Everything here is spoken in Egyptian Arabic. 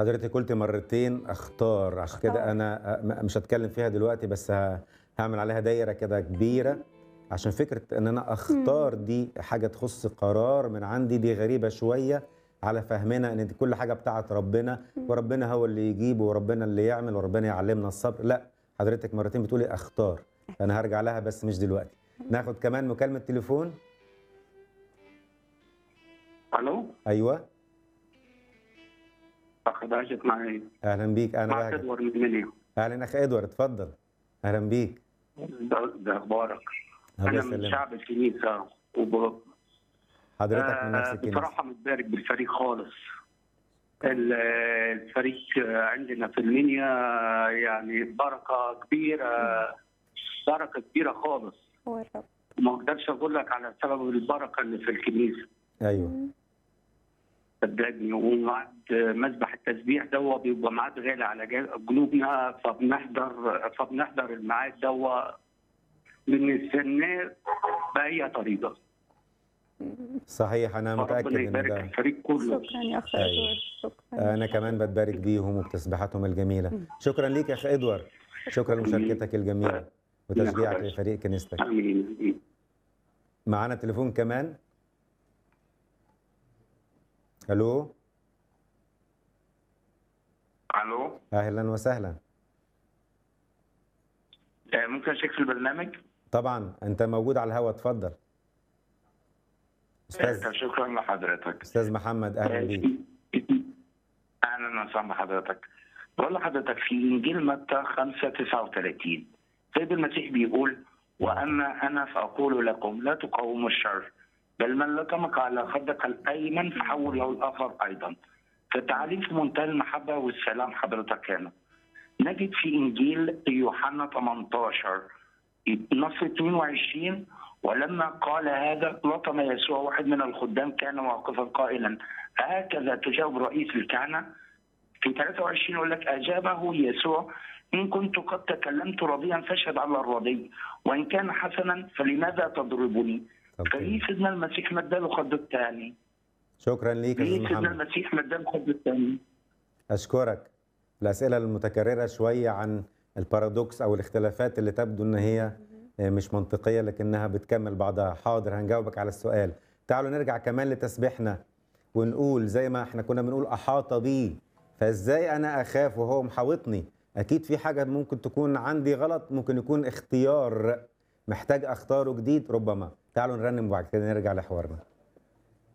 حضرتك قلت مرتين اختار عشان كده أختار. انا م- مش هتكلم فيها دلوقتي بس ه- هعمل عليها دايره كده كبيره عشان فكره ان انا اختار دي حاجه تخص قرار من عندي دي غريبه شويه على فهمنا ان دي كل حاجه بتاعت ربنا وربنا هو اللي يجيب وربنا اللي يعمل وربنا يعلمنا الصبر لا حضرتك مرتين بتقولي اختار انا هرجع لها بس مش دلوقتي ناخد كمان مكالمه تليفون الو ايوه اخ بهجت معي اهلا بيك انا معك بهجت ادوار من منيا اهلا اخ ادوارد اتفضل اهلا بيك ده ده اخبارك الله انا من يسلمك شعب الكنيسه وب... حضرتك من نفس آه، الكنيسه بصراحه متبارك بالفريق خالص ال- الفريق عندنا في المنيا يعني بركه كبيره بركه كبيره خالص هو الرب ما اقدرش اقول لك على سبب البركه اللي في الكنيسه ايوه صدقني ومعاد مذبح التسبيح ده هو بيبقى معاد غالي على جا- قلوبنا فبنحضر فبنحضر الميعاد ده بنستناه باي طريقه صحيح انا متاكد فربنا ان يبارك ده الفريق كله شكرا يا اخ أيوة. ادوارد شكرا انا كمان بتبارك بيهم وبتسبيحاتهم الجميله شكرا ليك يا اخ ادوارد شكرا لمشاركتك الجميله وتشجيعك حبيبي. لفريق كنيستك امين معانا تليفون كمان الو الو اهلا وسهلا آه، ممكن اشيك في البرنامج؟ طبعا انت موجود على الهواء اتفضل استاذ آه، شكرا لحضرتك استاذ محمد اهلا بيك اهلا وسهلا بحضرتك بقول لحضرتك في انجيل متى 5 39 سيد المسيح بيقول واما انا فاقول لكم لا تقاوموا الشر بل من لطمك على خدك الايمن فحول له الاخر ايضا فالتعليم في منتهى المحبه والسلام حضرتك هنا نجد في انجيل يوحنا 18 نص 22 ولما قال هذا لطم يسوع واحد من الخدام كان واقفا قائلا هكذا تجاوب رئيس الكهنه في 23 يقول لك اجابه يسوع ان كنت قد تكلمت رضيا فاشهد على الرضي وان كان حسنا فلماذا تضربني؟ طب فليه سيدنا المسيح مداله خد الثاني؟ شكرا ليك يا ليه استاذ سيدنا محمد المسيح مداله خد الثاني؟ أشكرك الأسئلة المتكررة شوية عن البارادوكس أو الاختلافات اللي تبدو إن هي مش منطقية لكنها بتكمل بعضها حاضر هنجاوبك على السؤال تعالوا نرجع كمان لتسبيحنا ونقول زي ما احنا كنا بنقول أحاط بي فإزاي أنا أخاف وهو محاوطني أكيد في حاجة ممكن تكون عندي غلط ممكن يكون اختيار محتاج أختاره جديد ربما تعالوا نرنم وبعد كده نرجع لحوارنا